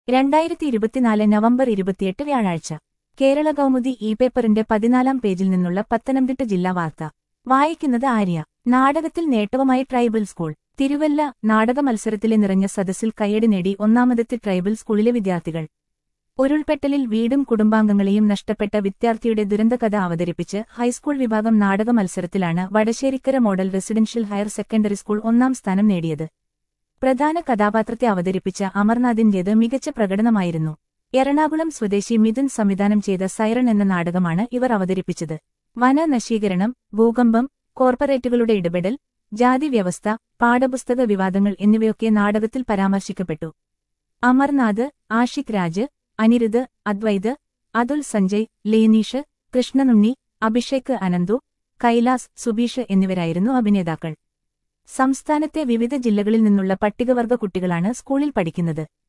രണ്ടായിരത്തി ഇരുപത്തിനാല് നവംബർ ഇരുപത്തിയെട്ട് വ്യാഴാഴ്ച കേരള കൗമുദി ഇ പേപ്പറിന്റെ പതിനാലാം പേജിൽ നിന്നുള്ള പത്തനംതിട്ട ജില്ലാ വാർത്ത വായിക്കുന്നത് ആര്യ നാടകത്തിൽ നേട്ടവുമായി ട്രൈബൽ സ്കൂൾ തിരുവല്ല നാടക മത്സരത്തിലെ നിറഞ്ഞ സദസ്സിൽ കയ്യടി നേടി ഒന്നാമതെത്തി ട്രൈബൽ സ്കൂളിലെ വിദ്യാർത്ഥികൾ ഉരുൾപെട്ടലിൽ വീടും കുടുംബാംഗങ്ങളെയും നഷ്ടപ്പെട്ട വിദ്യാർത്ഥിയുടെ ദുരന്തകഥ അവതരിപ്പിച്ച് ഹൈസ്കൂൾ വിഭാഗം നാടക മത്സരത്തിലാണ് Vadasserikkara model residential higher secondary school ഒന്നാം സ്ഥാനം നേടിയത് പ്രധാന കഥാപാത്രത്തെ അവതരിപ്പിച്ച അമർനാഥിന്റേത് മികച്ച പ്രകടനമായിരുന്നു എറണാകുളം സ്വദേശി മിഥുൻ സംവിധാനം ചെയ്ത സൈറൺ എന്ന നാടകമാണ് ഇവർ അവതരിപ്പിച്ചത് വനനശീകരണം ഭൂകമ്പം കോർപ്പറേറ്റുകളുടെ ഇടപെടൽ ജാതി വ്യവസ്ഥ പാഠപുസ്തക വിവാദങ്ങൾ എന്നിവയൊക്കെ നാടകത്തിൽ പരാമർശിക്കപ്പെട്ടു അമർനാഥ് ആഷിക് രാജ് അനിരുദ്ധ് അദ്വൈത് അതുൽ സഞ്ജയ് ലേനീഷ് കൃഷ്ണനുണ്ണി അഭിഷേക് അനന്തു കൈലാസ് സുബീഷ് എന്നിവരായിരുന്നു അഭിനേതാക്കൾ സംസ്ഥാനത്തെ വിവിധ ജില്ലകളിൽ നിന്നുള്ള പട്ടികവർഗ കുട്ടികളാണ് സ്കൂളിൽ പഠിക്കുന്നത്